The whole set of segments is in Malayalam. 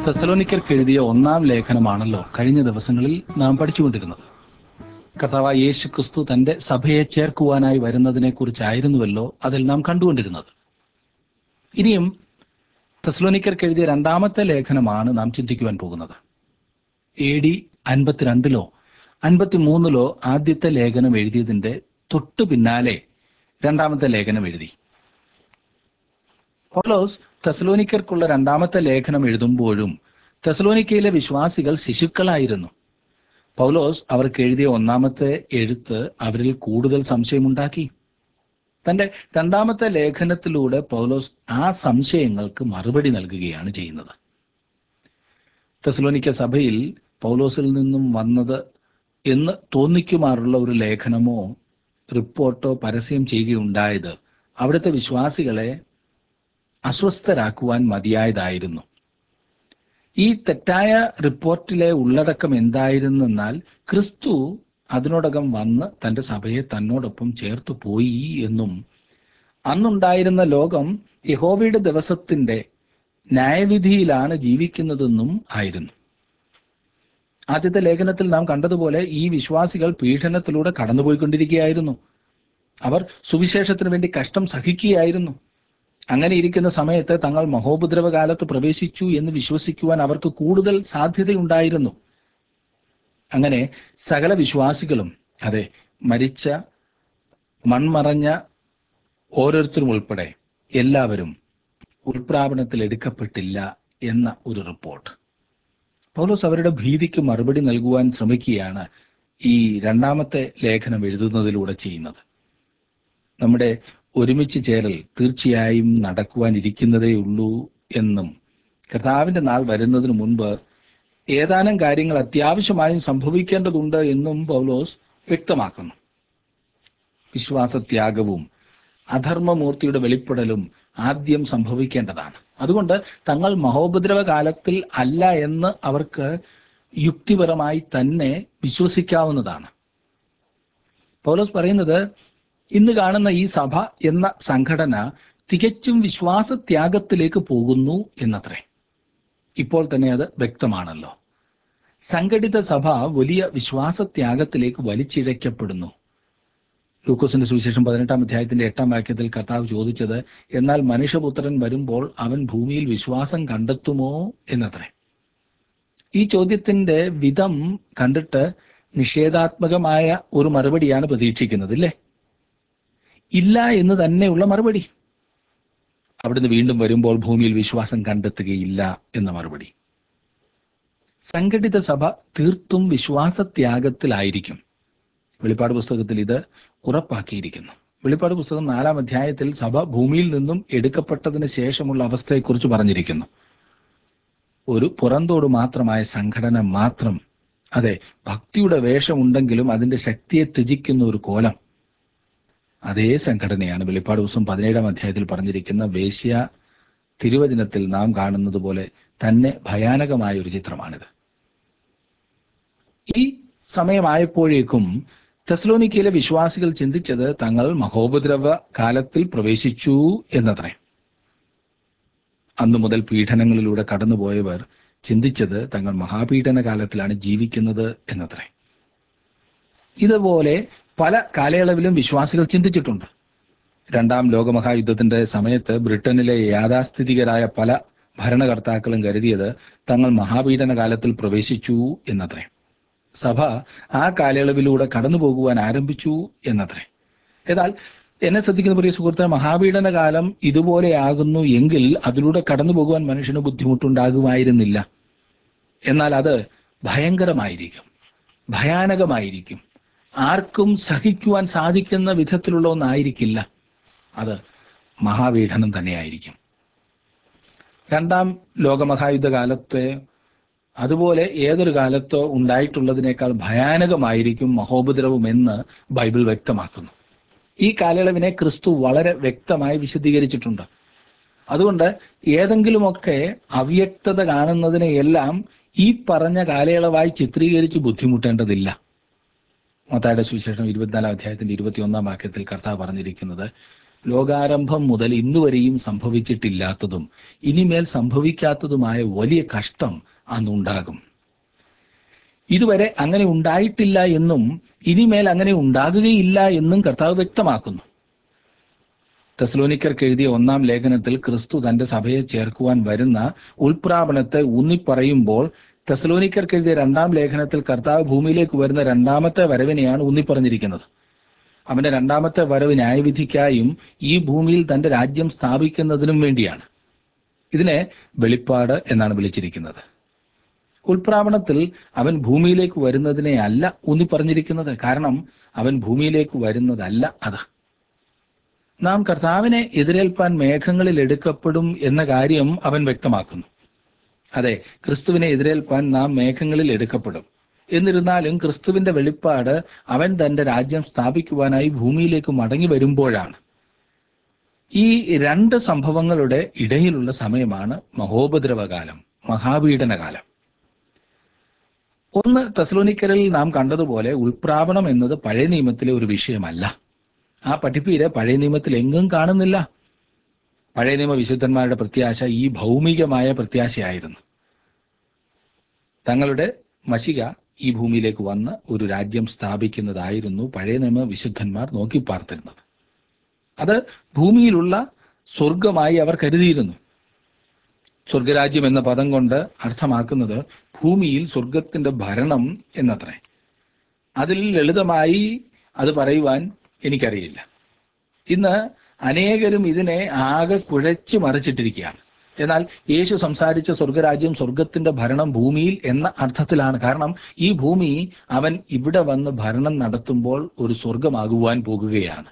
തെസലോനിക്കർക്ക് എഴുതിയ ഒന്നാം ലേഖനമാണല്ലോ കഴിഞ്ഞ ദിവസങ്ങളിൽ നാം പഠിച്ചുകൊണ്ടിരുന്നത് കർത്താവായ യേശു ക്രിസ്തു തന്റെ സഭയെ ചേർക്കുവാനായി വരുന്നതിനെ കുറിച്ചായിരുന്നുവല്ലോ അതിൽ നാം കണ്ടുകൊണ്ടിരുന്നത് ഇനിയും തെസ്ലോനിക്കർക്ക് എഴുതിയ രണ്ടാമത്തെ ലേഖനമാണ് നാം ചിന്തിക്കുവാൻ പോകുന്നത് എ ഡി അൻപത്തിരണ്ടിലോ അൻപത്തിമൂന്നിലോ ആദ്യത്തെ ലേഖനം എഴുതിയതിന്റെ തൊട്ടു പിന്നാലെ രണ്ടാമത്തെ ലേഖനം എഴുതി പൗലോസ് തെസലോനിക്കർക്കുള്ള രണ്ടാമത്തെ ലേഖനം എഴുതുമ്പോഴും തെസലോനിക്കയിലെ വിശ്വാസികൾ ശിശുക്കളായിരുന്നു പൗലോസ് അവർക്ക് എഴുതിയ ഒന്നാമത്തെ എഴുത്ത് അവരിൽ കൂടുതൽ സംശയമുണ്ടാക്കി തന്റെ രണ്ടാമത്തെ ലേഖനത്തിലൂടെ പൗലോസ് ആ സംശയങ്ങൾക്ക് മറുപടി നൽകുകയാണ് ചെയ്യുന്നത് തെസലോനിക്ക സഭയിൽ പൗലോസിൽ നിന്നും വന്നത് എന്ന് തോന്നിക്കുമാറുള്ള ഒരു ലേഖനമോ റിപ്പോർട്ടോ പരസ്യം ചെയ്യുകയുണ്ടായത് അവിടുത്തെ വിശ്വാസികളെ അസ്വസ്ഥരാക്കുവാൻ മതിയായതായിരുന്നു ഈ തെറ്റായ റിപ്പോർട്ടിലെ ഉള്ളടക്കം എന്തായിരുന്നെന്നാൽ ക്രിസ്തു അതിനോടകം വന്ന് തന്റെ സഭയെ തന്നോടൊപ്പം ചേർത്തു പോയി എന്നും അന്നുണ്ടായിരുന്ന ലോകം യഹോവയുടെ ദിവസത്തിന്റെ ന്യായവിധിയിലാണ് ജീവിക്കുന്നതെന്നും ആയിരുന്നു ആദ്യത്തെ ലേഖനത്തിൽ നാം കണ്ടതുപോലെ ഈ വിശ്വാസികൾ പീഡനത്തിലൂടെ കടന്നുപോയിക്കൊണ്ടിരിക്കുകയായിരുന്നു അവർ സുവിശേഷത്തിന് വേണ്ടി കഷ്ടം സഹിക്കുകയായിരുന്നു അങ്ങനെ ഇരിക്കുന്ന സമയത്ത് തങ്ങൾ മഹോപദ്രവ കാലത്ത് പ്രവേശിച്ചു എന്ന് വിശ്വസിക്കുവാൻ അവർക്ക് കൂടുതൽ സാധ്യതയുണ്ടായിരുന്നു അങ്ങനെ സകല വിശ്വാസികളും അതെ മരിച്ച മൺമറഞ്ഞ ഓരോരുത്തരും ഉൾപ്പെടെ എല്ലാവരും ഉൾപ്രാപണത്തിൽ എടുക്കപ്പെട്ടില്ല എന്ന ഒരു റിപ്പോർട്ട് പൗലോസ് അവരുടെ ഭീതിക്ക് മറുപടി നൽകുവാൻ ശ്രമിക്കുകയാണ് ഈ രണ്ടാമത്തെ ലേഖനം എഴുതുന്നതിലൂടെ ചെയ്യുന്നത് നമ്മുടെ ഒരുമിച്ച് ചേരൽ തീർച്ചയായും നടക്കുവാനിരിക്കുന്നതേ ഉള്ളൂ എന്നും കർത്താവിന്റെ നാൾ വരുന്നതിന് മുൻപ് ഏതാനും കാര്യങ്ങൾ അത്യാവശ്യമായും സംഭവിക്കേണ്ടതുണ്ട് എന്നും പൗലോസ് വ്യക്തമാക്കുന്നു വിശ്വാസത്യാഗവും അധർമ്മമൂർത്തിയുടെ വെളിപ്പെടലും ആദ്യം സംഭവിക്കേണ്ടതാണ് അതുകൊണ്ട് തങ്ങൾ മഹോപദ്രവ കാലത്തിൽ അല്ല എന്ന് അവർക്ക് യുക്തിപരമായി തന്നെ വിശ്വസിക്കാവുന്നതാണ് പൗലോസ് പറയുന്നത് ഇന്ന് കാണുന്ന ഈ സഭ എന്ന സംഘടന തികച്ചും വിശ്വാസത്യാഗത്തിലേക്ക് പോകുന്നു എന്നത്രേ ഇപ്പോൾ തന്നെ അത് വ്യക്തമാണല്ലോ സംഘടിത സഭ വലിയ വിശ്വാസത്യാഗത്തിലേക്ക് വലിച്ചിഴക്കപ്പെടുന്നു ലൂക്കോസിന്റെ സുവിശേഷം പതിനെട്ടാം അധ്യായത്തിന്റെ എട്ടാം വാക്യത്തിൽ കർത്താവ് ചോദിച്ചത് എന്നാൽ മനുഷ്യപുത്രൻ വരുമ്പോൾ അവൻ ഭൂമിയിൽ വിശ്വാസം കണ്ടെത്തുമോ എന്നത്രേ ഈ ചോദ്യത്തിന്റെ വിധം കണ്ടിട്ട് നിഷേധാത്മകമായ ഒരു മറുപടിയാണ് പ്രതീക്ഷിക്കുന്നത് ഇല്ലേ ഇല്ല എന്ന് തന്നെയുള്ള മറുപടി അവിടുന്ന് വീണ്ടും വരുമ്പോൾ ഭൂമിയിൽ വിശ്വാസം കണ്ടെത്തുകയില്ല എന്ന മറുപടി സംഘടിത സഭ തീർത്തും വിശ്വാസത്യാഗത്തിലായിരിക്കും വെളിപ്പാട് പുസ്തകത്തിൽ ഇത് ഉറപ്പാക്കിയിരിക്കുന്നു വെളിപ്പാട് പുസ്തകം നാലാം അധ്യായത്തിൽ സഭ ഭൂമിയിൽ നിന്നും എടുക്കപ്പെട്ടതിന് ശേഷമുള്ള അവസ്ഥയെക്കുറിച്ച് പറഞ്ഞിരിക്കുന്നു ഒരു പുറന്തോട് മാത്രമായ സംഘടന മാത്രം അതെ ഭക്തിയുടെ വേഷമുണ്ടെങ്കിലും അതിന്റെ ശക്തിയെ ത്യജിക്കുന്ന ഒരു കോലം അതേ സംഘടനയാണ് വെളിപ്പാട് ദിവസം പതിനേഴാം അധ്യായത്തിൽ പറഞ്ഞിരിക്കുന്ന വേശ്യ തിരുവചനത്തിൽ നാം കാണുന്നത് പോലെ തന്നെ ഭയാനകമായ ഒരു ചിത്രമാണിത് ഈ സമയമായപ്പോഴേക്കും തെസ്ലോനിക്കയിലെ വിശ്വാസികൾ ചിന്തിച്ചത് തങ്ങൾ മഹോപദ്രവ കാലത്തിൽ പ്രവേശിച്ചു എന്നത്രേ അന്നു മുതൽ പീഡനങ്ങളിലൂടെ കടന്നുപോയവർ ചിന്തിച്ചത് തങ്ങൾ മഹാപീഡന കാലത്തിലാണ് ജീവിക്കുന്നത് എന്നത്രേ ഇതുപോലെ പല കാലയളവിലും വിശ്വാസികൾ ചിന്തിച്ചിട്ടുണ്ട് രണ്ടാം ലോകമഹായുദ്ധത്തിന്റെ സമയത്ത് ബ്രിട്ടനിലെ യാഥാസ്ഥിതികരായ പല ഭരണകർത്താക്കളും കരുതിയത് തങ്ങൾ മഹാപീഡന കാലത്തിൽ പ്രവേശിച്ചു എന്നത്രേ സഭ ആ കാലയളവിലൂടെ കടന്നു പോകുവാൻ ആരംഭിച്ചു എന്നത്രേ എന്നാൽ എന്നെ ശ്രദ്ധിക്കുന്ന പ്രിയ സുഹൃത്തെ മഹാപീഡന കാലം ഇതുപോലെയാകുന്നു എങ്കിൽ അതിലൂടെ കടന്നു പോകുവാൻ മനുഷ്യന് ബുദ്ധിമുട്ടുണ്ടാകുമായിരുന്നില്ല എന്നാൽ അത് ഭയങ്കരമായിരിക്കും ഭയാനകമായിരിക്കും ആർക്കും സഹിക്കുവാൻ സാധിക്കുന്ന വിധത്തിലുള്ള ഒന്നായിരിക്കില്ല അത് മഹാപീഡനം തന്നെയായിരിക്കും രണ്ടാം ലോകമഹായുദ്ധ കാലത്തെ അതുപോലെ ഏതൊരു കാലത്തോ ഉണ്ടായിട്ടുള്ളതിനേക്കാൾ ഭയാനകമായിരിക്കും മഹോപദ്രവം എന്ന് ബൈബിൾ വ്യക്തമാക്കുന്നു ഈ കാലയളവിനെ ക്രിസ്തു വളരെ വ്യക്തമായി വിശദീകരിച്ചിട്ടുണ്ട് അതുകൊണ്ട് ഏതെങ്കിലുമൊക്കെ അവ്യക്തത കാണുന്നതിനെയെല്ലാം ഈ പറഞ്ഞ കാലയളവായി ചിത്രീകരിച്ച് ബുദ്ധിമുട്ടേണ്ടതില്ല മത്തായുടെ സുവിശേഷം ഇരുപത്തിനാലാം അധ്യായത്തിന്റെ ഇരുപത്തിയൊന്നാം വാക്യത്തിൽ കർത്താവ് പറഞ്ഞിരിക്കുന്നത് ലോകാരംഭം മുതൽ ഇന്നുവരെയും സംഭവിച്ചിട്ടില്ലാത്തതും ഇനിമേൽ സംഭവിക്കാത്തതുമായ വലിയ കഷ്ടം അന്നുണ്ടാകും ഇതുവരെ അങ്ങനെ ഉണ്ടായിട്ടില്ല എന്നും ഇനിമേൽ അങ്ങനെ ഉണ്ടാകുകയില്ല എന്നും കർത്താവ് വ്യക്തമാക്കുന്നു തെസ്ലോനിക്കർക്ക് എഴുതിയ ഒന്നാം ലേഖനത്തിൽ ക്രിസ്തു തന്റെ സഭയെ ചേർക്കുവാൻ വരുന്ന ഉൾപ്രാപണത്തെ ഊന്നിപ്പറയുമ്പോൾ തെസ്ലോനിക്കർക്ക് എഴുതിയ രണ്ടാം ലേഖനത്തിൽ കർത്താവ് ഭൂമിയിലേക്ക് വരുന്ന രണ്ടാമത്തെ വരവിനെയാണ് ഊന്നിപ്പറഞ്ഞിരിക്കുന്നത് അവന്റെ രണ്ടാമത്തെ വരവ് ന്യായവിധിക്കായും ഈ ഭൂമിയിൽ തന്റെ രാജ്യം സ്ഥാപിക്കുന്നതിനും വേണ്ടിയാണ് ഇതിനെ വെളിപ്പാട് എന്നാണ് വിളിച്ചിരിക്കുന്നത് ഉൾപ്രാവണത്തിൽ അവൻ ഭൂമിയിലേക്ക് വരുന്നതിനെ അല്ല ഊന്നി പറഞ്ഞിരിക്കുന്നത് കാരണം അവൻ ഭൂമിയിലേക്ക് വരുന്നതല്ല അത് നാം കർത്താവിനെ എതിരേൽപ്പാൻ മേഘങ്ങളിൽ എടുക്കപ്പെടും എന്ന കാര്യം അവൻ വ്യക്തമാക്കുന്നു അതെ ക്രിസ്തുവിനെ എതിരേൽപ്പാൻ നാം മേഘങ്ങളിൽ എടുക്കപ്പെടും എന്നിരുന്നാലും ക്രിസ്തുവിന്റെ വെളിപ്പാട് അവൻ തന്റെ രാജ്യം സ്ഥാപിക്കുവാനായി ഭൂമിയിലേക്ക് മടങ്ങി വരുമ്പോഴാണ് ഈ രണ്ട് സംഭവങ്ങളുടെ ഇടയിലുള്ള സമയമാണ് മഹോപദ്രവകാലം മഹാപീഡനകാലം ഒന്ന് തെസ്ലോനിക്കലിൽ നാം കണ്ടതുപോലെ ഉൾപ്രാപണം എന്നത് പഴയ നിയമത്തിലെ ഒരു വിഷയമല്ല ആ പഠിപ്പീര് പഴയ നിയമത്തിൽ എങ്ങും കാണുന്നില്ല പഴയ നിയമ വിശുദ്ധന്മാരുടെ പ്രത്യാശ ഈ ഭൗമികമായ പ്രത്യാശയായിരുന്നു തങ്ങളുടെ മഷിക ഈ ഭൂമിയിലേക്ക് വന്ന് ഒരു രാജ്യം സ്ഥാപിക്കുന്നതായിരുന്നു പഴയ നിയമ വിശുദ്ധന്മാർ നോക്കി പാർത്തിരുന്നത് അത് ഭൂമിയിലുള്ള സ്വർഗമായി അവർ കരുതിയിരുന്നു സ്വർഗരാജ്യം എന്ന പദം കൊണ്ട് അർത്ഥമാക്കുന്നത് ഭൂമിയിൽ സ്വർഗത്തിന്റെ ഭരണം എന്നത്രേ അതിൽ ലളിതമായി അത് പറയുവാൻ എനിക്കറിയില്ല ഇന്ന് അനേകരും ഇതിനെ ആകെ കുഴച്ചു മറിച്ചിട്ടിരിക്കുകയാണ് എന്നാൽ യേശു സംസാരിച്ച സ്വർഗരാജ്യം സ്വർഗത്തിന്റെ ഭരണം ഭൂമിയിൽ എന്ന അർത്ഥത്തിലാണ് കാരണം ഈ ഭൂമി അവൻ ഇവിടെ വന്ന് ഭരണം നടത്തുമ്പോൾ ഒരു സ്വർഗമാകുവാൻ പോകുകയാണ്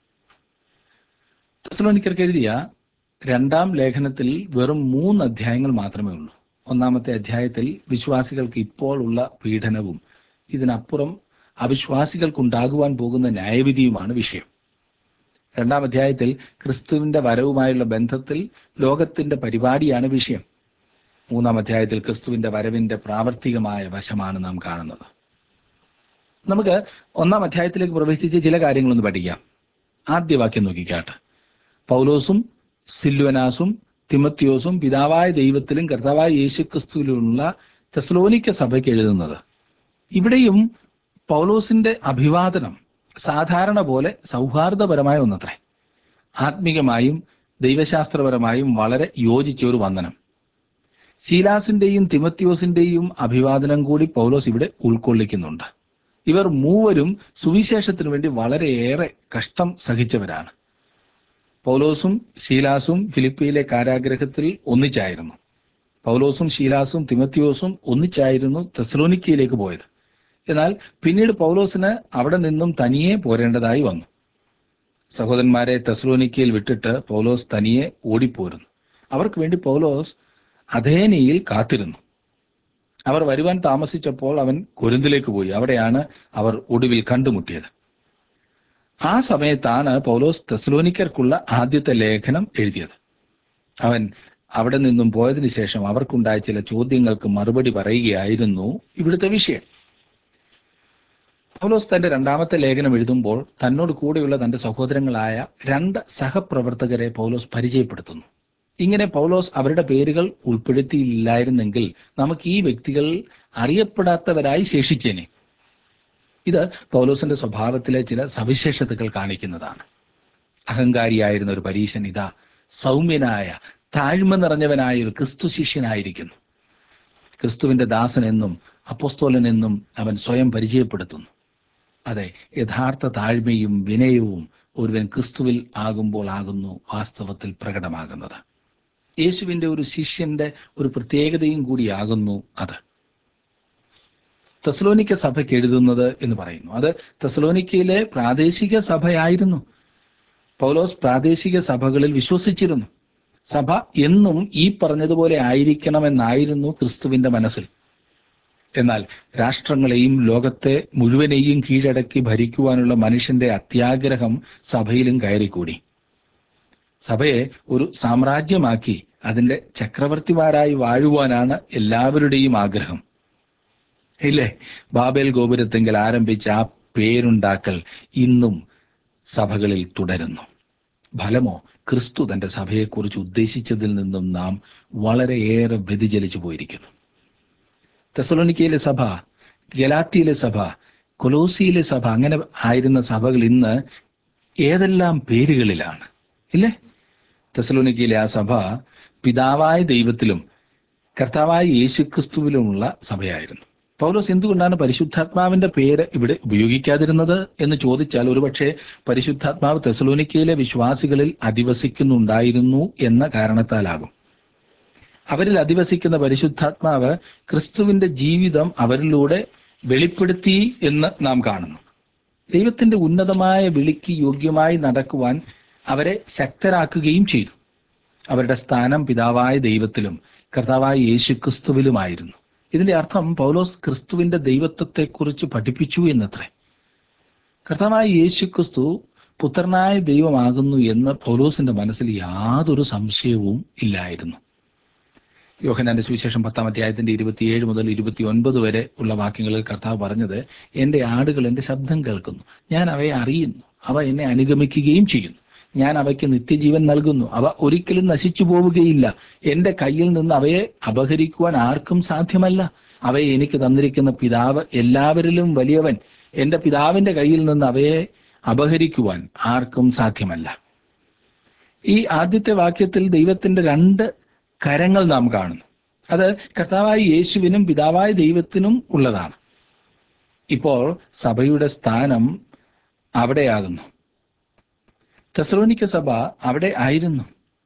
തെസ്സലോനിക്കർക്ക് എഴുതിയ രണ്ടാം ലേഖനത്തിൽ വെറും മൂന്ന് അധ്യായങ്ങൾ മാത്രമേ ഉള്ളൂ ഒന്നാമത്തെ അധ്യായത്തിൽ വിശ്വാസികൾക്ക് ഇപ്പോൾ ഉള്ള പീഡനവും ഇതിനപ്പുറം അവിശ്വാസികൾക്കുണ്ടാകുവാൻ പോകുന്ന ന്യായവിധിയുമാണ് വിഷയം രണ്ടാം അധ്യായത്തിൽ ക്രിസ്തുവിന്റെ വരവുമായുള്ള ബന്ധത്തിൽ ലോകത്തിന്റെ പരിപാടിയാണ് വിഷയം മൂന്നാം അധ്യായത്തിൽ ക്രിസ്തുവിന്റെ വരവിന്റെ പ്രാവർത്തികമായ വശമാണ് നാം കാണുന്നത് നമുക്ക് ഒന്നാം അധ്യായത്തിലേക്ക് പ്രവേശിച്ച് ചില കാര്യങ്ങളൊന്ന് പഠിക്കാം ആദ്യ വാക്യം നോക്കിക്കാട്ടെ പൗലോസും സില്വനാസും തിമത്യോസും പിതാവായ ദൈവത്തിലും കർത്താവായ യേശുക്രിസ്തുവിലുള്ള തെസ്ലോനിക്ക സഭയ്ക്ക് എഴുതുന്നത് ഇവിടെയും പൗലോസിന്റെ അഭിവാദനം സാധാരണ പോലെ സൗഹാർദ്ദപരമായ ഒന്നത്രേ ആത്മീകമായും ദൈവശാസ്ത്രപരമായും വളരെ യോജിച്ച ഒരു വന്ദനം ശീലാസിന്റെയും തിമത്യോസിന്റെയും അഭിവാദനം കൂടി പൗലോസ് ഇവിടെ ഉൾക്കൊള്ളിക്കുന്നുണ്ട് ഇവർ മൂവരും സുവിശേഷത്തിനു വേണ്ടി വളരെയേറെ കഷ്ടം സഹിച്ചവരാണ് പൗലോസും ശീലാസും ഫിലിപ്പിയിലെ കാരാഗ്രഹത്തിൽ ഒന്നിച്ചായിരുന്നു പൗലോസും ശീലാസും തിമത്യോസും ഒന്നിച്ചായിരുന്നു തെസ്ലോനിക്കയിലേക്ക് പോയത് എന്നാൽ പിന്നീട് പൗലോസിന് അവിടെ നിന്നും തനിയെ പോരേണ്ടതായി വന്നു സഹോദരന്മാരെ തെസ്ലോനിക്കയിൽ വിട്ടിട്ട് പൗലോസ് തനിയെ ഓടിപ്പോരുന്നു അവർക്ക് വേണ്ടി പൗലോസ് അധേനയിൽ കാത്തിരുന്നു അവർ വരുവാൻ താമസിച്ചപ്പോൾ അവൻ കൊരിന്തിലേക്ക് പോയി അവിടെയാണ് അവർ ഒടുവിൽ കണ്ടുമുട്ടിയത് ആ സമയത്താണ് പൗലോസ് തെസ്ലോനിക്കർക്കുള്ള ആദ്യത്തെ ലേഖനം എഴുതിയത് അവൻ അവിടെ നിന്നും പോയതിനു ശേഷം അവർക്കുണ്ടായ ചില ചോദ്യങ്ങൾക്ക് മറുപടി പറയുകയായിരുന്നു ഇവിടുത്തെ വിഷയം പൗലോസ് തന്റെ രണ്ടാമത്തെ ലേഖനം എഴുതുമ്പോൾ തന്നോട് കൂടെയുള്ള തന്റെ സഹോദരങ്ങളായ രണ്ട് സഹപ്രവർത്തകരെ പൗലോസ് പരിചയപ്പെടുത്തുന്നു ഇങ്ങനെ പൗലോസ് അവരുടെ പേരുകൾ ഉൾപ്പെടുത്തിയില്ലായിരുന്നെങ്കിൽ നമുക്ക് ഈ വ്യക്തികൾ അറിയപ്പെടാത്തവരായി ശേഷിച്ചേനെ ഇത് പൗലോസിന്റെ സ്വഭാവത്തിലെ ചില സവിശേഷതകൾ കാണിക്കുന്നതാണ് അഹങ്കാരിയായിരുന്ന ഒരു പരീശൻ ഇതാ സൗമ്യനായ താഴ്മ നിറഞ്ഞവനായ ഒരു ക്രിസ്തു ശിഷ്യനായിരിക്കുന്നു ക്രിസ്തുവിന്റെ ദാസൻ എന്നും അപ്പോസ്തോലൻ എന്നും അവൻ സ്വയം പരിചയപ്പെടുത്തുന്നു അതെ യഥാർത്ഥ താഴ്മയും വിനയവും ഒരുവൻ ക്രിസ്തുവിൽ ആകുമ്പോൾ ആകുന്നു വാസ്തവത്തിൽ പ്രകടമാകുന്നത് യേശുവിന്റെ ഒരു ശിഷ്യന്റെ ഒരു പ്രത്യേകതയും കൂടിയാകുന്നു അത് തെസലോനിക്ക സഭയ്ക്ക് എഴുതുന്നത് എന്ന് പറയുന്നു അത് തെസലോനിക്കയിലെ പ്രാദേശിക സഭയായിരുന്നു പൗലോസ് പ്രാദേശിക സഭകളിൽ വിശ്വസിച്ചിരുന്നു സഭ എന്നും ഈ പറഞ്ഞതുപോലെ ആയിരിക്കണമെന്നായിരുന്നു ക്രിസ്തുവിന്റെ മനസ്സിൽ എന്നാൽ രാഷ്ട്രങ്ങളെയും ലോകത്തെ മുഴുവനെയും കീഴടക്കി ഭരിക്കുവാനുള്ള മനുഷ്യന്റെ അത്യാഗ്രഹം സഭയിലും കയറിക്കൂടി സഭയെ ഒരു സാമ്രാജ്യമാക്കി അതിന്റെ ചക്രവർത്തിമാരായി വാഴുവാനാണ് എല്ലാവരുടെയും ആഗ്രഹം ഇല്ലേ ബാബേൽ ഗോപുരത്തെങ്കിൽ ആരംഭിച്ച ആ പേരുണ്ടാക്കൽ ഇന്നും സഭകളിൽ തുടരുന്നു ഫലമോ ക്രിസ്തു തന്റെ സഭയെക്കുറിച്ച് ഉദ്ദേശിച്ചതിൽ നിന്നും നാം വളരെയേറെ വ്യതിചലിച്ചു പോയിരിക്കുന്നു തെസലോനിക്കയിലെ സഭ ഗലാത്തിയിലെ സഭ കൊലോസിയിലെ സഭ അങ്ങനെ ആയിരുന്ന സഭകൾ ഇന്ന് ഏതെല്ലാം പേരുകളിലാണ് ഇല്ലേ തെസലോനിക്കയിലെ ആ സഭ പിതാവായ ദൈവത്തിലും കർത്താവായ യേശുക്രിസ്തുവിലുമുള്ള സഭയായിരുന്നു പൗലോസ് എന്തുകൊണ്ടാണ് പരിശുദ്ധാത്മാവിന്റെ പേര് ഇവിടെ ഉപയോഗിക്കാതിരുന്നത് എന്ന് ചോദിച്ചാൽ ഒരുപക്ഷെ പരിശുദ്ധാത്മാവ് തെസലോനിക്കയിലെ വിശ്വാസികളിൽ അധിവസിക്കുന്നുണ്ടായിരുന്നു എന്ന കാരണത്താലാകും അവരിൽ അധിവസിക്കുന്ന പരിശുദ്ധാത്മാവ് ക്രിസ്തുവിന്റെ ജീവിതം അവരിലൂടെ വെളിപ്പെടുത്തി എന്ന് നാം കാണുന്നു ദൈവത്തിന്റെ ഉന്നതമായ വിളിക്ക് യോഗ്യമായി നടക്കുവാൻ അവരെ ശക്തരാക്കുകയും ചെയ്തു അവരുടെ സ്ഥാനം പിതാവായ ദൈവത്തിലും കർത്താവായ യേശു ക്രിസ്തുവിലുമായിരുന്നു ഇതിന്റെ അർത്ഥം പൗലോസ് ക്രിസ്തുവിന്റെ ദൈവത്വത്തെക്കുറിച്ച് പഠിപ്പിച്ചു എന്നത്രേ കർത്താവായ യേശു ക്രിസ്തു പുത്രനായ ദൈവമാകുന്നു എന്ന് പൗലോസിന്റെ മനസ്സിൽ യാതൊരു സംശയവും ഇല്ലായിരുന്നു യോഹനാന്റെ സുവിശേഷം പത്താം അധ്യായത്തിന്റെ ഇരുപത്തിയേഴ് മുതൽ ഇരുപത്തി ഒൻപത് വരെ ഉള്ള വാക്യങ്ങളിൽ കർത്താവ് പറഞ്ഞത് എന്റെ ആടുകൾ എന്റെ ശബ്ദം കേൾക്കുന്നു ഞാൻ അവയെ അറിയുന്നു അവ എന്നെ അനുഗമിക്കുകയും ചെയ്യുന്നു ഞാൻ അവയ്ക്ക് നിത്യജീവൻ നൽകുന്നു അവ ഒരിക്കലും നശിച്ചു പോവുകയില്ല എന്റെ കയ്യിൽ നിന്ന് അവയെ അപഹരിക്കുവാൻ ആർക്കും സാധ്യമല്ല അവയെ എനിക്ക് തന്നിരിക്കുന്ന പിതാവ് എല്ലാവരിലും വലിയവൻ എന്റെ പിതാവിന്റെ കയ്യിൽ നിന്ന് അവയെ അപഹരിക്കുവാൻ ആർക്കും സാധ്യമല്ല ഈ ആദ്യത്തെ വാക്യത്തിൽ ദൈവത്തിന്റെ രണ്ട് കരങ്ങൾ നാം കാണുന്നു അത് കർത്താവായ യേശുവിനും പിതാവായ ദൈവത്തിനും ഉള്ളതാണ് ഇപ്പോൾ സഭയുടെ സ്ഥാനം അവിടെയാകുന്നു തെസലോനിക്ക സഭ അവിടെ ആയിരുന്നു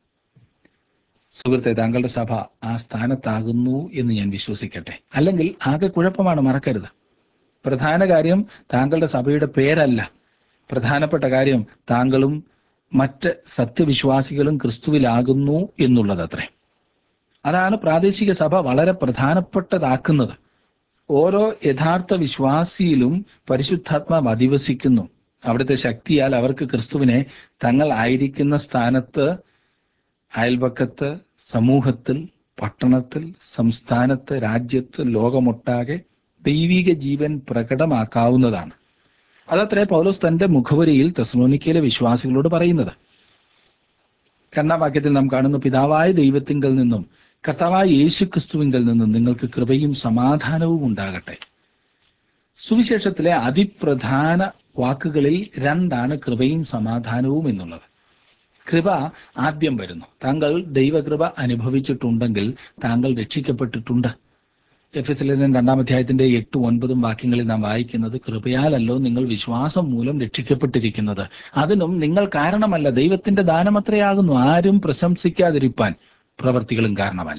സുഹൃത്തെ താങ്കളുടെ സഭ ആ സ്ഥാനത്താകുന്നു എന്ന് ഞാൻ വിശ്വസിക്കട്ടെ അല്ലെങ്കിൽ ആകെ കുഴപ്പമാണ് മറക്കരുത് പ്രധാന കാര്യം താങ്കളുടെ സഭയുടെ പേരല്ല പ്രധാനപ്പെട്ട കാര്യം താങ്കളും മറ്റ് സത്യവിശ്വാസികളും ക്രിസ്തുവിലാകുന്നു എന്നുള്ളതത്രേ അതാണ് പ്രാദേശിക സഭ വളരെ പ്രധാനപ്പെട്ടതാക്കുന്നത് ഓരോ യഥാർത്ഥ വിശ്വാസിയിലും പരിശുദ്ധാത്മാവ് അധിവസിക്കുന്നു അവിടുത്തെ ശക്തിയാൽ അവർക്ക് ക്രിസ്തുവിനെ തങ്ങൾ ആയിരിക്കുന്ന സ്ഥാനത്ത് അയൽപക്കത്ത് സമൂഹത്തിൽ പട്ടണത്തിൽ സംസ്ഥാനത്ത് രാജ്യത്ത് ലോകമൊട്ടാകെ ദൈവിക ജീവൻ പ്രകടമാക്കാവുന്നതാണ് അതത്രേ പൗലോസ് തന്റെ മുഖവരിയിൽ തെസ്ലോനിക്കയിലെ വിശ്വാസികളോട് പറയുന്നത് രണ്ടാം വാക്യത്തിൽ നാം കാണുന്നു പിതാവായ ദൈവത്തിങ്കൽ നിന്നും കർത്താവായ യേശു ക്രിസ്തുവിങ്കൽ നിന്നും നിങ്ങൾക്ക് കൃപയും സമാധാനവും ഉണ്ടാകട്ടെ സുവിശേഷത്തിലെ അതിപ്രധാന വാക്കുകളിൽ രണ്ടാണ് കൃപയും സമാധാനവും എന്നുള്ളത് കൃപ ആദ്യം വരുന്നു താങ്കൾ ദൈവകൃപ അനുഭവിച്ചിട്ടുണ്ടെങ്കിൽ താങ്കൾ രക്ഷിക്കപ്പെട്ടിട്ടുണ്ട് എഫ് എസ് എല്ലിന്റെ രണ്ടാം അധ്യായത്തിന്റെ എട്ടും ഒൻപതും വാക്യങ്ങളിൽ നാം വായിക്കുന്നത് കൃപയാലല്ലോ നിങ്ങൾ വിശ്വാസം മൂലം രക്ഷിക്കപ്പെട്ടിരിക്കുന്നത് അതിനും നിങ്ങൾ കാരണമല്ല ദൈവത്തിന്റെ ദാനമത്രയാകുന്നു ആരും പ്രശംസിക്കാതിരിപ്പാൻ പ്രവർത്തികളും കാരണമല്ല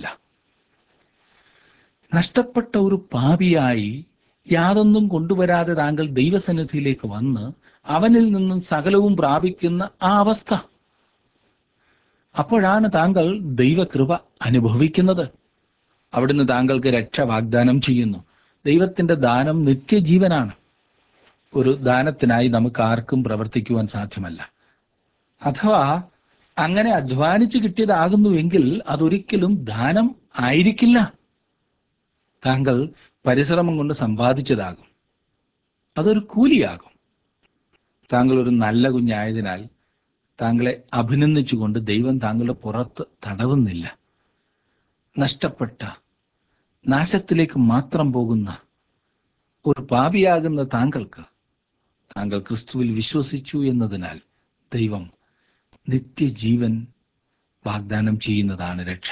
നഷ്ടപ്പെട്ട ഒരു പാപിയായി യാതൊന്നും കൊണ്ടുവരാതെ താങ്കൾ ദൈവസന്നിധിയിലേക്ക് വന്ന് അവനിൽ നിന്നും സകലവും പ്രാപിക്കുന്ന ആ അവസ്ഥ അപ്പോഴാണ് താങ്കൾ ദൈവകൃപ അനുഭവിക്കുന്നത് അവിടുന്ന് താങ്കൾക്ക് രക്ഷ വാഗ്ദാനം ചെയ്യുന്നു ദൈവത്തിന്റെ ദാനം നിത്യജീവനാണ് ഒരു ദാനത്തിനായി നമുക്ക് ആർക്കും പ്രവർത്തിക്കുവാൻ സാധ്യമല്ല അഥവാ അങ്ങനെ അധ്വാനിച്ച് കിട്ടിയതാകുന്നുവെങ്കിൽ അതൊരിക്കലും ദാനം ആയിരിക്കില്ല താങ്കൾ പരിശ്രമം കൊണ്ട് സമ്പാദിച്ചതാകും അതൊരു കൂലിയാകും താങ്കൾ ഒരു നല്ല കുഞ്ഞായതിനാൽ താങ്കളെ അഭിനന്ദിച്ചുകൊണ്ട് ദൈവം താങ്കളുടെ പുറത്ത് തടവുന്നില്ല നഷ്ടപ്പെട്ട നാശത്തിലേക്ക് മാത്രം പോകുന്ന ഒരു പാപിയാകുന്ന താങ്കൾക്ക് താങ്കൾ ക്രിസ്തുവിൽ വിശ്വസിച്ചു എന്നതിനാൽ ദൈവം നിത്യജീവൻ വാഗ്ദാനം ചെയ്യുന്നതാണ് രക്ഷ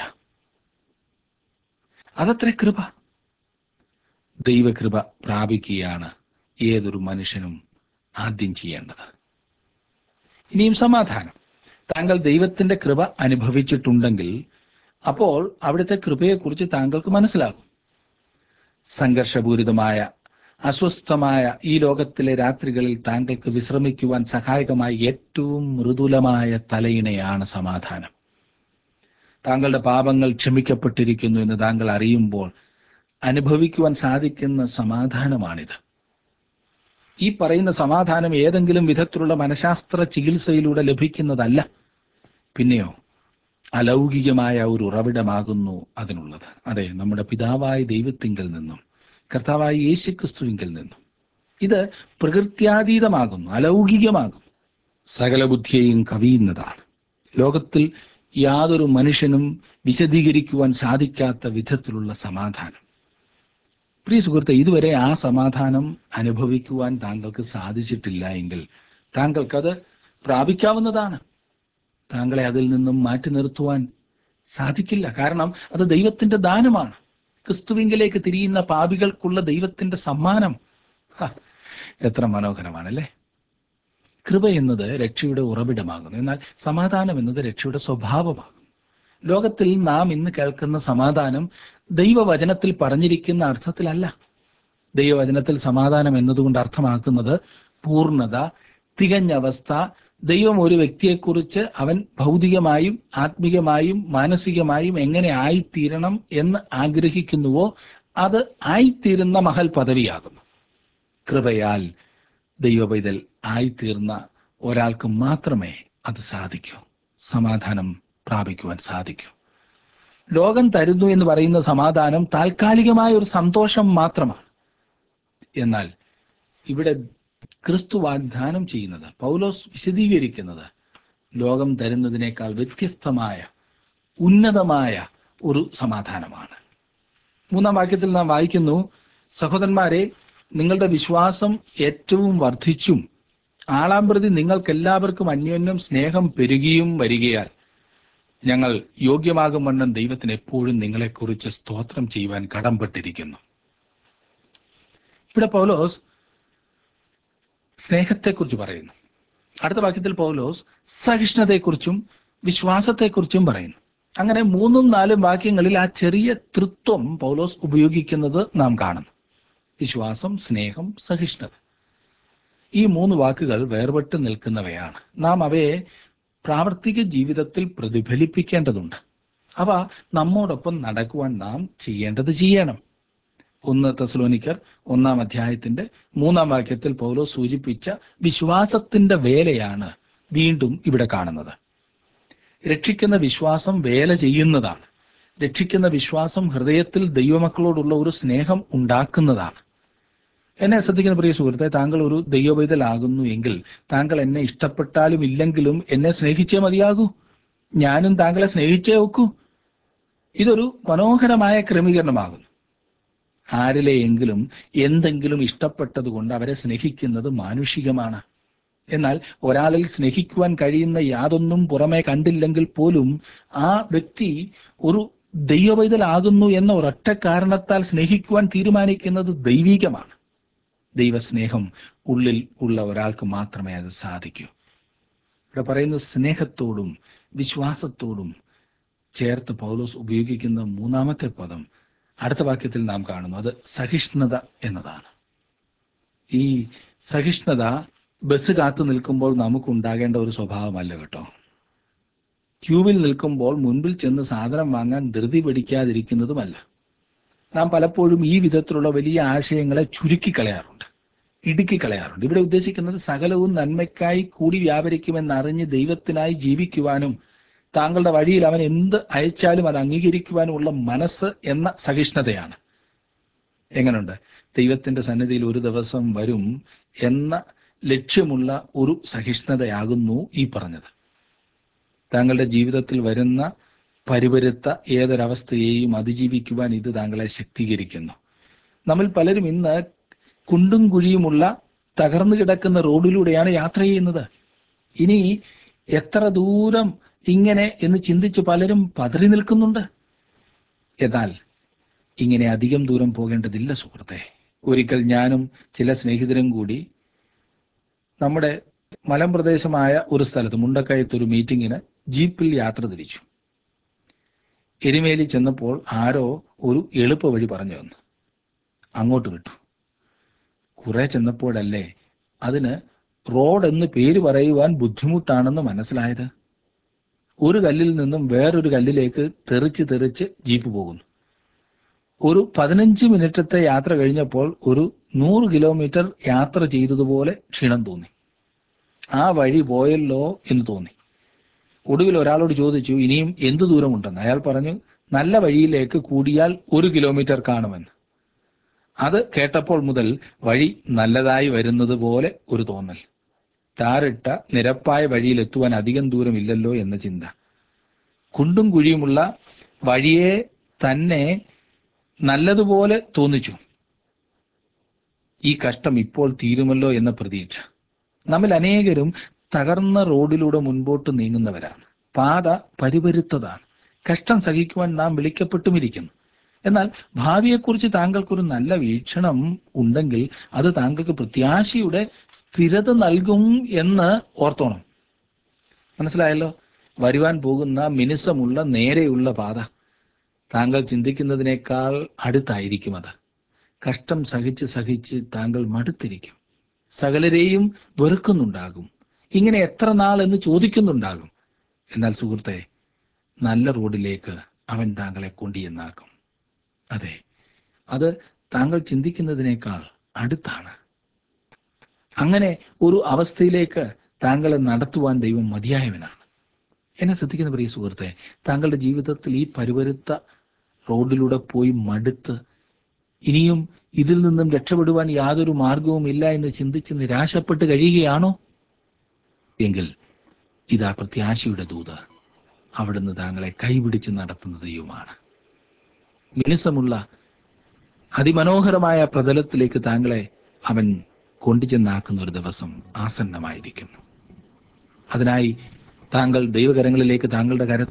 അതത്ര കൃപ ദൈവകൃപ പ്രാപിക്കുകയാണ് ഏതൊരു മനുഷ്യനും ആദ്യം ചെയ്യേണ്ടത് ഇനിയും സമാധാനം താങ്കൾ ദൈവത്തിന്റെ കൃപ അനുഭവിച്ചിട്ടുണ്ടെങ്കിൽ അപ്പോൾ അവിടുത്തെ കൃപയെക്കുറിച്ച് താങ്കൾക്ക് മനസ്സിലാകും സംഘർഷപൂരിതമായ അസ്വസ്ഥമായ ഈ ലോകത്തിലെ രാത്രികളിൽ താങ്കൾക്ക് വിശ്രമിക്കുവാൻ സഹായകമായ ഏറ്റവും മൃദുലമായ തലയിണയാണ് സമാധാനം താങ്കളുടെ പാപങ്ങൾ ക്ഷമിക്കപ്പെട്ടിരിക്കുന്നു എന്ന് താങ്കൾ അറിയുമ്പോൾ അനുഭവിക്കുവാൻ സാധിക്കുന്ന സമാധാനമാണിത് ഈ പറയുന്ന സമാധാനം ഏതെങ്കിലും വിധത്തിലുള്ള മനഃശാസ്ത്ര ചികിത്സയിലൂടെ ലഭിക്കുന്നതല്ല പിന്നെയോ അലൗകികമായ ഒരു ഉറവിടമാകുന്നു അതിനുള്ളത് അതെ നമ്മുടെ പിതാവായ ദൈവത്തിങ്കൽ നിന്നും കർത്താവായ യേശുക്രിസ്തുവിങ്കൽ നിന്നും ഇത് പ്രകൃത്യാതീതമാകുന്നു അലൗകികമാകും സകല ബുദ്ധിയെയും കവിയുന്നതാണ് ലോകത്തിൽ യാതൊരു മനുഷ്യനും വിശദീകരിക്കുവാൻ സാധിക്കാത്ത വിധത്തിലുള്ള സമാധാനം പ്രിയ സുഹൃത്തെ ഇതുവരെ ആ സമാധാനം അനുഭവിക്കുവാൻ താങ്കൾക്ക് സാധിച്ചിട്ടില്ല എങ്കിൽ താങ്കൾക്കത് പ്രാപിക്കാവുന്നതാണ് താങ്കളെ അതിൽ നിന്നും മാറ്റി നിർത്തുവാൻ സാധിക്കില്ല കാരണം അത് ദൈവത്തിന്റെ ദാനമാണ് ക്രിസ്തുവിങ്കിലേക്ക് തിരിയുന്ന പാപികൾക്കുള്ള ദൈവത്തിന്റെ സമ്മാനം ഹ, എത്ര മനോഹരമാണല്ലേ കൃപ എന്നത് രക്ഷയുടെ ഉറവിടമാകുന്നു എന്നാൽ സമാധാനം എന്നത് രക്ഷയുടെ സ്വഭാവമാകുന്നു ലോകത്തിൽ നാം ഇന്ന് കേൾക്കുന്ന സമാധാനം ദൈവവചനത്തിൽ പറഞ്ഞിരിക്കുന്ന അർത്ഥത്തിലല്ല ദൈവവചനത്തിൽ സമാധാനം എന്നതുകൊണ്ട് അർത്ഥമാക്കുന്നത് പൂർണ്ണത തികഞ്ഞ അവസ്ഥ ദൈവം ഒരു വ്യക്തിയെക്കുറിച്ച് അവൻ ഭൗതികമായും ആത്മീകമായും മാനസികമായും എങ്ങനെ ആയിത്തീരണം എന്ന് ആഗ്രഹിക്കുന്നുവോ അത് ആയിത്തീരുന്ന മഹൽ പദവിയാകുന്നു കൃപയാൽ ദൈവപൈതൽ ആയിത്തീർന്ന ഒരാൾക്ക് മാത്രമേ അത് സാധിക്കൂ സമാധാനം പ്രാപിക്കുവാൻ സാധിക്കൂ ലോകം തരുന്നു എന്ന് പറയുന്ന സമാധാനം താൽക്കാലികമായ ഒരു സന്തോഷം മാത്രമാണ് എന്നാൽ ഇവിടെ ക്രിസ്തു വാഗ്ദാനം ചെയ്യുന്നത് പൗലോസ് വിശദീകരിക്കുന്നത് ലോകം തരുന്നതിനേക്കാൾ വ്യത്യസ്തമായ ഉന്നതമായ ഒരു സമാധാനമാണ് മൂന്നാം വാക്യത്തിൽ നാം വായിക്കുന്നു സഹോദരന്മാരെ നിങ്ങളുടെ വിശ്വാസം ഏറ്റവും വർദ്ധിച്ചും ആളാമ്പ്രതി നിങ്ങൾക്കെല്ലാവർക്കും അന്യോന്യം സ്നേഹം പെരുകിയും വരികയാൽ ഞങ്ങൾ യോഗ്യമാകും വണ്ണം ദൈവത്തിന് എപ്പോഴും നിങ്ങളെക്കുറിച്ച് സ്തോത്രം ചെയ്യുവാൻ കടംപെട്ടിരിക്കുന്നു ഇവിടെ പൗലോസ് സ്നേഹത്തെക്കുറിച്ച് പറയുന്നു അടുത്ത വാക്യത്തിൽ പൗലോസ് സഹിഷ്ണുതയെക്കുറിച്ചും വിശ്വാസത്തെക്കുറിച്ചും പറയുന്നു അങ്ങനെ മൂന്നും നാലും വാക്യങ്ങളിൽ ആ ചെറിയ തൃത്വം പൗലോസ് ഉപയോഗിക്കുന്നത് നാം കാണുന്നു വിശ്വാസം സ്നേഹം സഹിഷ്ണുത ഈ മൂന്ന് വാക്കുകൾ വേർപെട്ട് നിൽക്കുന്നവയാണ് നാം അവയെ പ്രാവർത്തിക ജീവിതത്തിൽ പ്രതിഫലിപ്പിക്കേണ്ടതുണ്ട് അവ നമ്മോടൊപ്പം നടക്കുവാൻ നാം ചെയ്യേണ്ടത് ചെയ്യണം ഒന്ന് തെസലോനിക്കർ ഒന്നാം അധ്യായത്തിന്റെ മൂന്നാം വാക്യത്തിൽ പൗലോ സൂചിപ്പിച്ച വിശ്വാസത്തിന്റെ വേലയാണ് വീണ്ടും ഇവിടെ കാണുന്നത് രക്ഷിക്കുന്ന വിശ്വാസം വേല ചെയ്യുന്നതാണ് രക്ഷിക്കുന്ന വിശ്വാസം ഹൃദയത്തിൽ ദൈവമക്കളോടുള്ള ഒരു സ്നേഹം ഉണ്ടാക്കുന്നതാണ് എന്നെ ശ്രദ്ധിക്കുന്ന പ്രിയ സുഹൃത്തെ താങ്കൾ ഒരു ദൈവപൈതലാകുന്നു എങ്കിൽ താങ്കൾ എന്നെ ഇഷ്ടപ്പെട്ടാലും ഇല്ലെങ്കിലും എന്നെ സ്നേഹിച്ചേ മതിയാകൂ ഞാനും താങ്കളെ സ്നേഹിച്ചേ ഒക്കൂ ഇതൊരു മനോഹരമായ ക്രമീകരണമാകുന്നു ആരിലെയെങ്കിലും എന്തെങ്കിലും ഇഷ്ടപ്പെട്ടതുകൊണ്ട് അവരെ സ്നേഹിക്കുന്നത് മാനുഷികമാണ് എന്നാൽ ഒരാളിൽ സ്നേഹിക്കുവാൻ കഴിയുന്ന യാതൊന്നും പുറമെ കണ്ടില്ലെങ്കിൽ പോലും ആ വ്യക്തി ഒരു ദൈവപൈതലാകുന്നു എന്ന ഒരൊറ്റ കാരണത്താൽ സ്നേഹിക്കുവാൻ തീരുമാനിക്കുന്നത് ദൈവികമാണ് ദൈവസ്നേഹം ഉള്ളിൽ ഉള്ള ഒരാൾക്ക് മാത്രമേ അത് സാധിക്കൂ ഇവിടെ പറയുന്ന സ്നേഹത്തോടും വിശ്വാസത്തോടും ചേർത്ത് പൗലോസ് ഉപയോഗിക്കുന്ന മൂന്നാമത്തെ പദം അടുത്ത വാക്യത്തിൽ നാം കാണുന്നു അത് സഹിഷ്ണുത എന്നതാണ് ഈ സഹിഷ്ണുത ബസ് കാത്തു നിൽക്കുമ്പോൾ നമുക്ക് ഉണ്ടാകേണ്ട ഒരു സ്വഭാവമല്ല കേട്ടോ ക്യൂവിൽ നിൽക്കുമ്പോൾ മുൻപിൽ ചെന്ന് സാധനം വാങ്ങാൻ ധൃതി പിടിക്കാതിരിക്കുന്നതുമല്ല നാം പലപ്പോഴും ഈ വിധത്തിലുള്ള വലിയ ആശയങ്ങളെ ചുരുക്കിക്കളയാറുണ്ട് ഇടുക്കിക്കളയാറുണ്ട് ഇവിടെ ഉദ്ദേശിക്കുന്നത് സകലവും നന്മയ്ക്കായി കൂടി വ്യാപരിക്കുമെന്നറിഞ്ഞ് ദൈവത്തിനായി ജീവിക്കുവാനും താങ്കളുടെ വഴിയിൽ അവൻ എന്ത് അയച്ചാലും അത് അംഗീകരിക്കുവാനുമുള്ള മനസ്സ് എന്ന സഹിഷ്ണുതയാണ് എങ്ങനുണ്ട് ദൈവത്തിന്റെ സന്നിധിയിൽ ഒരു ദിവസം വരും എന്ന ലക്ഷ്യമുള്ള ഒരു സഹിഷ്ണുതയാകുന്നു ഈ പറഞ്ഞത് താങ്കളുടെ ജീവിതത്തിൽ വരുന്ന പരിവരുത്ത ഏതൊരവസ്ഥയെയും അതിജീവിക്കുവാൻ ഇത് താങ്കളെ ശക്തീകരിക്കുന്നു നമ്മിൽ പലരും ഇന്ന് കുണ്ടും കുഴിയുമുള്ള തകർന്നു കിടക്കുന്ന റോഡിലൂടെയാണ് യാത്ര ചെയ്യുന്നത് ഇനി എത്ര ദൂരം ഇങ്ങനെ എന്ന് ചിന്തിച്ച് പലരും പതറി നിൽക്കുന്നുണ്ട് എന്നാൽ ഇങ്ങനെ അധികം ദൂരം പോകേണ്ടതില്ല സുഹൃത്തെ ഒരിക്കൽ ഞാനും ചില സ്നേഹിതരും കൂടി നമ്മുടെ മലമ്പ്രദേശമായ ഒരു സ്ഥലത്ത് മുണ്ടക്കയത്ത് ഒരു മീറ്റിങ്ങിന് ജീപ്പിൽ യാത്ര തിരിച്ചു എരുമേലി ചെന്നപ്പോൾ ആരോ ഒരു എളുപ്പ വഴി പറഞ്ഞു തന്നു അങ്ങോട്ട് വിട്ടു കുറെ ചെന്നപ്പോഴല്ലേ അതിന് റോഡ് എന്ന് പേര് പറയുവാൻ ബുദ്ധിമുട്ടാണെന്ന് മനസ്സിലായത് ഒരു കല്ലിൽ നിന്നും വേറൊരു കല്ലിലേക്ക് തെറിച്ച് തെറിച്ച് ജീപ്പ് പോകുന്നു ഒരു പതിനഞ്ച് മിനിറ്റത്തെ യാത്ര കഴിഞ്ഞപ്പോൾ ഒരു നൂറ് കിലോമീറ്റർ യാത്ര ചെയ്തതുപോലെ ക്ഷീണം തോന്നി ആ വഴി പോയല്ലോ എന്ന് തോന്നി ഒടുവിൽ ഒരാളോട് ചോദിച്ചു ഇനിയും എന്തു ദൂരമുണ്ടെന്ന് അയാൾ പറഞ്ഞു നല്ല വഴിയിലേക്ക് കൂടിയാൽ ഒരു കിലോമീറ്റർ കാണുമെന്ന് അത് കേട്ടപ്പോൾ മുതൽ വഴി നല്ലതായി വരുന്നത് പോലെ ഒരു തോന്നൽ ടാറിട്ട നിരപ്പായ വഴിയിൽ എത്തുവാൻ അധികം ദൂരമില്ലല്ലോ എന്ന ചിന്ത കുണ്ടും കുഴിയുമുള്ള വഴിയെ തന്നെ നല്ലതുപോലെ തോന്നിച്ചു ഈ കഷ്ടം ഇപ്പോൾ തീരുമല്ലോ എന്ന പ്രതീക്ഷ നമ്മിൽ അനേകരും തകർന്ന റോഡിലൂടെ മുൻപോട്ട് നീങ്ങുന്നവരാണ് പാത പരിപരുത്തതാണ് കഷ്ടം സഹിക്കുവാൻ നാം വിളിക്കപ്പെട്ടുമിരിക്കുന്നു എന്നാൽ ഭാവിയെക്കുറിച്ച് താങ്കൾക്കൊരു നല്ല വീക്ഷണം ഉണ്ടെങ്കിൽ അത് താങ്കൾക്ക് പ്രത്യാശയുടെ സ്ഥിരത നൽകും എന്ന് ഓർത്തോണം മനസ്സിലായല്ലോ വരുവാൻ പോകുന്ന മിനുസമുള്ള നേരെയുള്ള പാത താങ്കൾ ചിന്തിക്കുന്നതിനേക്കാൾ അടുത്തായിരിക്കും അത് കഷ്ടം സഹിച്ച് സഹിച്ച് താങ്കൾ മടുത്തിരിക്കും സകലരെയും വെറുക്കുന്നുണ്ടാകും ഇങ്ങനെ എത്ര നാൾ എന്ന് ചോദിക്കുന്നുണ്ടാകും എന്നാൽ സുഹൃത്തെ നല്ല റോഡിലേക്ക് അവൻ താങ്കളെ കൊണ്ടുചെന്നാക്കും അതെ അത് താങ്കൾ ചിന്തിക്കുന്നതിനേക്കാൾ അടുത്താണ് അങ്ങനെ ഒരു അവസ്ഥയിലേക്ക് താങ്കളെ നടത്തുവാൻ ദൈവം മതിയായവനാണ് എന്നെ ശ്രദ്ധിക്കുന്ന പ്രിയ സുഹൃത്തെ താങ്കളുടെ ജീവിതത്തിൽ ഈ പരുവരുത്ത റോഡിലൂടെ പോയി മടുത്ത് ഇനിയും ഇതിൽ നിന്നും രക്ഷപ്പെടുവാൻ യാതൊരു മാർഗവും ഇല്ല എന്ന് ചിന്തിച്ച് നിരാശപ്പെട്ട് കഴിയുകയാണോ എങ്കിൽ ഇതാ പ്രത്യാശയുടെ ദൂത് അവിടുന്ന് താങ്കളെ കൈപിടിച്ച് നടത്തുന്ന ദൈവമാണ് മിനുസമുള്ള അതിമനോഹരമായ പ്രതലത്തിലേക്ക് താങ്കളെ അവൻ കൊണ്ടുചെന്നാക്കുന്ന ഒരു ദിവസം ആസന്നമായിരിക്കുന്നു അതിനായി താങ്കൾ ദൈവകരങ്ങളിലേക്ക് താങ്കളുടെ കര